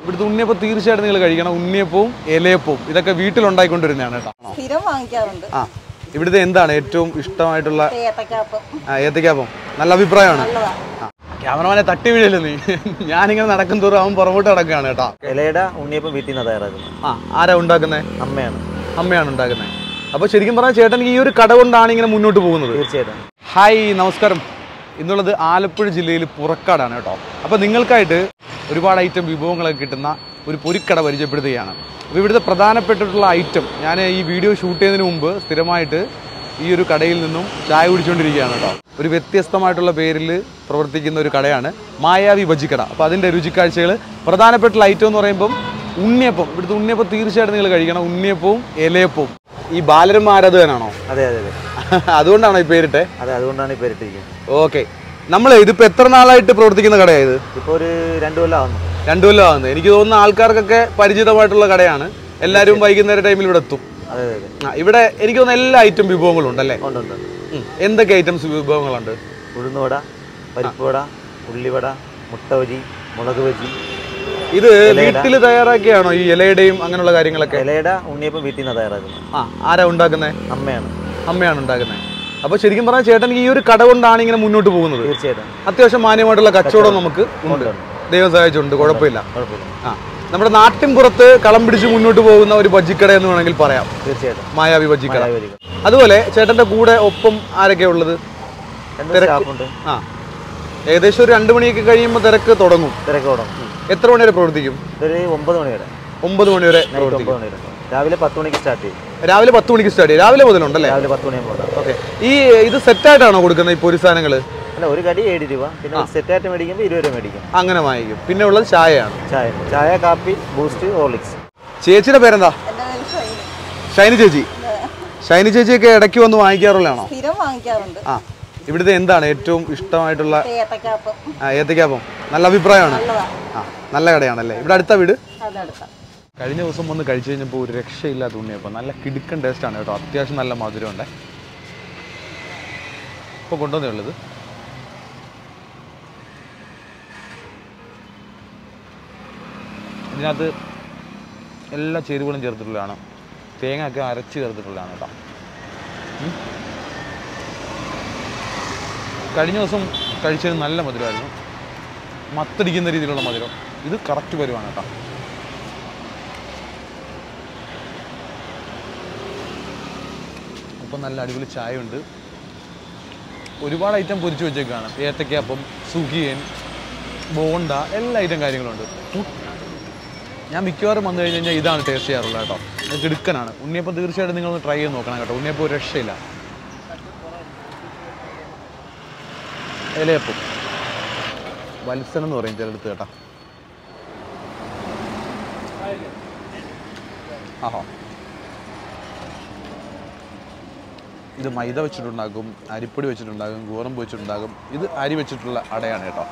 ഇവിടുത്തെ ഉണ്ണിയപ്പം തീർച്ചയായിട്ടും നിങ്ങൾ കഴിക്കണം ഉണ്ണിയപ്പവും ഇലയപ്പവും ഇതൊക്കെ വീട്ടിലുണ്ടായിക്കൊണ്ടിരുന്നതാണ് കേട്ടോ സ്ഥിരം വാങ്ങിക്കാറുണ്ട് ആ ഇവിടുത്തെ എന്താണ് ഏറ്റവും ഇഷ്ടമായിട്ടുള്ള ഏത്തക്കാപ്പം ആ, ഏത്തയ്ക്കാപ്പം നല്ല അഭിപ്രായമാണ് നല്ലതാ ആ, ക്യാമറമാനെ തട്ടി വീഴല്ലേ നീ ഞാനിങ്ങനെ നടക്കും തോറും അവൻ പുറകോട്ട് നടക്കുകയാണ് കേട്ടോ ഇലയുടെ ഉണ്ണിയപ്പം വീട്ടിൽ നിന്ന് തയ്യാറാക്കുന്നത് ആ ആരാ ഉണ്ടാക്കുന്നത് അമ്മയാണ് അമ്മയാണ് ഉണ്ടാക്കുന്നത് അപ്പോൾ ശരിക്കും പറഞ്ഞാൽ ചേട്ടൻ ഈ ഒരു കട കൊണ്ടാണ് ഇങ്ങനെ മുന്നോട്ട് പോകുന്നത് തീർച്ചയായിട്ടും ഹായ് നമസ്കാരം ഇന്നുള്ളത് ആലപ്പുഴ ജില്ലയിൽ പുറക്കാടാണ് കേട്ടോ അപ്പോൾ നിങ്ങൾക്കായിട്ട് ഒരുപാട് ഐറ്റം വിഭവങ്ങളൊക്കെ കിട്ടുന്ന ഒരു പൊരിക്കട പരിചയപ്പെടുത്തുകയാണ് അപ്പോൾ ഇവിടുത്തെ പ്രധാനപ്പെട്ടിട്ടുള്ള ഐറ്റം ഞാൻ ഈ വീഡിയോ ഷൂട്ട് ചെയ്യുന്നതിന് മുമ്പ് സ്ഥിരമായിട്ട് ഈ ഒരു കടയിൽ നിന്നും ചായ കുടിച്ചുകൊണ്ടിരിക്കുകയാണ് കേട്ടോ ഒരു വ്യത്യസ്തമായിട്ടുള്ള പേരിൽ പ്രവർത്തിക്കുന്ന ഒരു കടയാണ് മായാവി ബജിക്കട അപ്പോൾ അതിൻ്റെ രുചിക്കാഴ്ചകൾ പ്രധാനപ്പെട്ടുള്ള ഐറ്റം എന്ന് പറയുമ്പം ഉണ്ണിയപ്പം ഇവിടുത്തെ ഉണ്ണിയപ്പം തീർച്ചയായിട്ടും നിങ്ങൾ കഴിക്കണം ഉണ്ണിയപ്പവും ഇലയപ്പവും ഈ ബാലരമ ആരാധകനാണോ അതെ അതെ അതെ അതുകൊണ്ടാണോ ഈ പേരിട്ടെ അതെ അതുകൊണ്ടാണ് ഈ പേരിട്ടിരിക്കുന്നത് ഓക്കെ നമ്മൾ ഇതിപ്പോ എത്ര നാളായിട്ട് പ്രവർത്തിക്കുന്ന കടയായത് ഇപ്പോൾ ഒരു രണ്ടു കൊല്ലം ആവുന്നു രണ്ടു കൊല്ലം ആകുന്നത് എനിക്ക് തോന്നുന്ന ആൾക്കാർക്കൊക്കെ പരിചിതമായിട്ടുള്ള കടയാണ് എല്ലാവരും വൈകുന്നേര ടൈമിൽ ഇവിടെ എത്തും അതെ അതെ അതെ ആ, ഇവിടെ എനിക്ക് തോന്നുന്ന എല്ലാ ഐറ്റം വിഭവങ്ങളും ഉണ്ടല്ലേ ഉണ്ട് ഉണ്ട് ഉം. എന്തൊക്കെ ഐറ്റംസ് വിഭവങ്ങളുണ്ട് ഉഴുന്നുവട പരിപ്പുവട ഉള്ളിവട മുട്ട ബജി മുളക് ബജി ഇത് വീട്ടിൽ തയ്യാറാക്കിയാണോ ഈ ഇലയുടെയും അങ്ങനെയുള്ള കാര്യങ്ങളൊക്കെ ഇലയുടെ ഉണ്ണിയപ്പം വീട്ടിൽ നിന്ന് തയ്യാറാക്കുന്നത് ആ ആരാ ഉണ്ടാക്കുന്നത് അമ്മയാണ് അമ്മയാണ് ഉണ്ടാക്കുന്നത് അപ്പൊ ശരിക്കും പറഞ്ഞാൽ ചേട്ടൻ ഈ ഒരു കട കൊണ്ടാണ് ഇങ്ങനെ മുന്നോട്ട് പോകുന്നത് തീർച്ചയായിട്ടും അത്യാവശ്യം മാന്യമായിട്ടുള്ള കച്ചവടം നമുക്ക് ഉണ്ട് ഉണ്ട്. ദൈവം സഹായിച്ചുണ്ട് കുഴപ്പമില്ല കുഴപ്പമില്ല ആ നമ്മുടെ നാട്ടിൻ പുറത്ത് കളം പിടിച്ച് മുന്നോട്ട് പോകുന്ന ഒരു ബജ്ജിക്കട എന്ന് വേണമെങ്കിൽ പറയാം തീർച്ചയായിട്ടും മായാവി ബജ്ജിക്കട മലയാളി വരിക അതുപോലെ ചേട്ടന്റെ കൂടെ ഒപ്പം ആരൊക്കെയാ ഉള്ളത് രണ്ട് സ്റ്റാഫുണ്ട് ആ ഏകദേശം ഒരു രണ്ട് മണിയൊക്കെ കഴിയുമ്പോൾ തിരക്ക് തുടങ്ങും തിരക്ക് തുടങ്ങും എത്ര മണി വരെ പ്രവർത്തിക്കും ഇതൊരു ഒമ്പത് മണി വരെ ഒമ്പത് മണി വരെ നൈറ്റ് പ്രവർത്തിക്കും ഒമ്പത് മണി വരെ രാവിലെ പത്ത് മണിക്ക് സ്റ്റാർട്ട് ചെയ്യും രാവിലെ പത്ത് മണിക്ക് സ്റ്റാർട്ട് ചെയ്യും രാവിലെ മുതലുണ്ടല്ലേ രാവിലെ പത്ത് മണിയാകുമ്പോൾ ഉണ്ടാവും ഓക്കെ ഈ ഇത് സെറ്റായിട്ടാണോ കൊടുക്കുന്നത് ഈ പൊരി സാധനങ്ങൾ അല്ല ഒരു കടി ഏഴ് രൂപ പിന്നെ ഒരു സെറ്റായിട്ട് മേടിക്കുമ്പോൾ ഇരുപത് രൂപ മേടിക്കും അങ്ങനെ വാങ്ങിക്കും പിന്നെ ഉള്ളത് ചായയാണ് ചായ ചായ കാപ്പി ബൂസ്റ്റ് ഹോർലിക്സ് ചേച്ചിയുടെ പേരെന്താ എൻ്റെ പേര് ഷൈനി ഷൈനി ചേച്ചി ഷൈനി ചേച്ചിയൊക്കെ ഇടയ്ക്ക് വന്ന് വാങ്ങിക്കാറുള്ളതാണോ സ്ഥിരം വാങ്ങിക്കാറുണ്ട് ആ ഇവിടുത്തെ എന്താണ് ഏറ്റവും ഇഷ്ടമായിട്ടുള്ള ഏത്തക്കാപ്പം ആ, ഏത്തയ്ക്കാപ്പം നല്ല അഭിപ്രായമാണ് നല്ലതാ ആ നല്ല കടയാണല്ലേ ഇവിടെ അടുത്ത വീട് അതെടുക്കാം കഴിഞ്ഞ ദിവസം വന്ന് കഴിച്ചു കഴിഞ്ഞപ്പോൾ ഒരു രക്ഷയില്ലാത്ത ഉണ്ണിയപ്പം നല്ല കിടുക്കൻ ടേസ്റ്റാണ് കേട്ടോ അത്യാവശ്യം നല്ല മധുരമുണ്ട് ഇപ്പോൾ കൊണ്ടുവന്നേ ഉള്ളത് ഇതിനകത്ത് എല്ലാ ചേരുവകളും ചേർത്തിട്ടുള്ളതാണ് തേങ്ങ ഒക്കെ അരച്ച് ചേർത്തിട്ടുള്ളതാണ് കേട്ടോ ഉം. കഴിഞ്ഞ ദിവസം കഴിച്ചത് നല്ല മധുരമായിരുന്നു മത്തടിക്കുന്ന രീതിയിലുള്ള മധുരം ഇത് കറക്റ്റ് വരുവാണ് കേട്ടോ ഒപ്പം നല്ല അടിപൊളി ചായ ഉണ്ട് ഒരുപാട് ഐറ്റം പൊരിച്ചു വെച്ചേക്കാണ് ഏത്തയ്ക്കപ്പം സുഖിയൻ ബോണ്ട എല്ലാ ഐറ്റം കാര്യങ്ങളുണ്ട് ഉം. ഞാൻ മിക്കവാറും വന്നു കഴിഞ്ഞ് കഴിഞ്ഞാൽ ഇതാണ് ടേസ്റ്റ് ചെയ്യാറുള്ളത് കേട്ടോ ഇത് കിടുക്കനാണ് ഉണ്ണിയപ്പം തീർച്ചയായിട്ടും നിങ്ങളൊന്ന് ട്രൈ ചെയ്ത് നോക്കണം കേട്ടോ ഉണ്ണിയപ്പം ഒരു രക്ഷയില്ല ഇലയപ്പം വത്സൻ എന്ന് പറയും ചിലടത്ത് കേട്ടോ ആഹാ ഇത് മൈദ വെച്ചിട്ടുണ്ടാകും അരിപ്പൊടി വെച്ചിട്ടുണ്ടാകും ഗോതമ്പ് വെച്ചിട്ടുണ്ടാകും ഇത് അരി വെച്ചിട്ടുള്ള അടയാണ് കേട്ടോ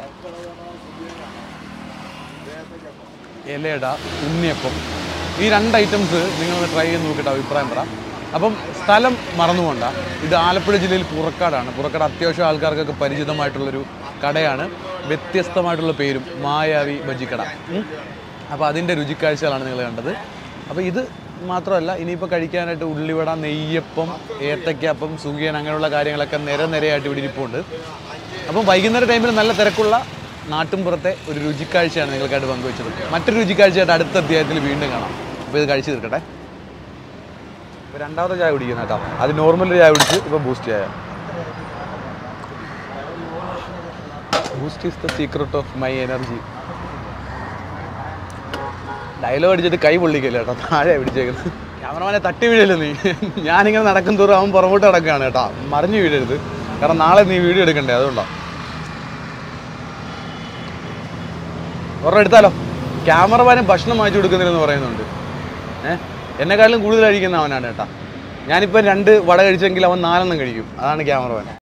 ഇലയട ഉണ്ണിയപ്പം ഈ രണ്ട് ഐറ്റംസ് നിങ്ങൾ ട്രൈ ചെയ്ത് നോക്കിയിട്ട് അഭിപ്രായം പറ അപ്പം സ്ഥലം മറന്നു പോണ്ട ഇത് ആലപ്പുഴ ജില്ലയിൽ പുറക്കാടാണ് പുറക്കാട് അത്യാവശ്യം ആൾക്കാർക്കൊക്കെ പരിചിതമായിട്ടുള്ളൊരു കടയാണ് വ്യത്യസ്തമായിട്ടുള്ള പേരും മായാവി ബജിക്കട ഉം. അപ്പോൾ അതിൻ്റെ രുചിക്കാഴ്ചകളാണ് നിങ്ങൾ കണ്ടത് അപ്പോൾ ഇത് മാത്രമല്ല ഇനിയിപ്പോൾ കഴിക്കാനായിട്ട് ഉള്ളിവട നെയ്യപ്പം ഏത്തയ്ക്കപ്പം സുഖിയൻ അങ്ങനെയുള്ള കാര്യങ്ങളൊക്കെ നിര നിരയായിട്ട് ഇവിടെ ഇരിപ്പുണ്ട് അപ്പം വൈകുന്നേര ടൈമിൽ നല്ല തിരക്കുള്ള നാട്ടിൻപുറത്തെ ഒരു രുചിക്കാഴ്ചയാണ് നിങ്ങൾക്കായിട്ട് പങ്കുവച്ചത് മറ്റൊരു രുചിക്കാഴ്ചയായിട്ട് അടുത്ത അധ്യായത്തിൽ വീണ്ടും കാണാം അപ്പോൾ ഇത് കഴിച്ചു തീർക്കട്ടെ ഇപ്പോൾ രണ്ടാമത്തെ ചായ കുടിക്കുന്ന കേട്ടോ അത് നോർമൽ ചായ കുടിച്ച് ഇപ്പോൾ ബൂസ്റ്റ് ചായ Boost is the secret of my energy dialogue അടിച്ചിട്ട് കൈ പൊള്ളിക്കല്ലേ കേട്ടോ താഴെ പിടിച്ചേക്കുന്നത് ക്യാമറമാനെ തട്ടി വീഴല്ലേ നീ ഞാനിങ്ങനെ നടക്കും തോറും അവൻ പുറകോട്ട് നടക്കുകയാണ് കേട്ടോ മറിഞ്ഞു വീഴരുത് കാരണം നാളെ നീ വീഡിയോ എടുക്കണ്ടേ അതുകൊണ്ടാ ഒരെണ്ണം എടുത്താലോ ക്യാമറമാന് ഭക്ഷണം വാങ്ങിച്ചു കൊടുക്കുന്നില്ലെന്ന് പറയുന്നുണ്ട് ഏഹ് എന്നെക്കാളും കൂടുതൽ കഴിക്കുന്ന അവനാണ് കേട്ടാ ഞാനിപ്പോൾ രണ്ട് വട കഴിച്ചെങ്കിൽ അവൻ നാലെണ്ണം കഴിക്കും അതാണ് ക്യാമറമാൻ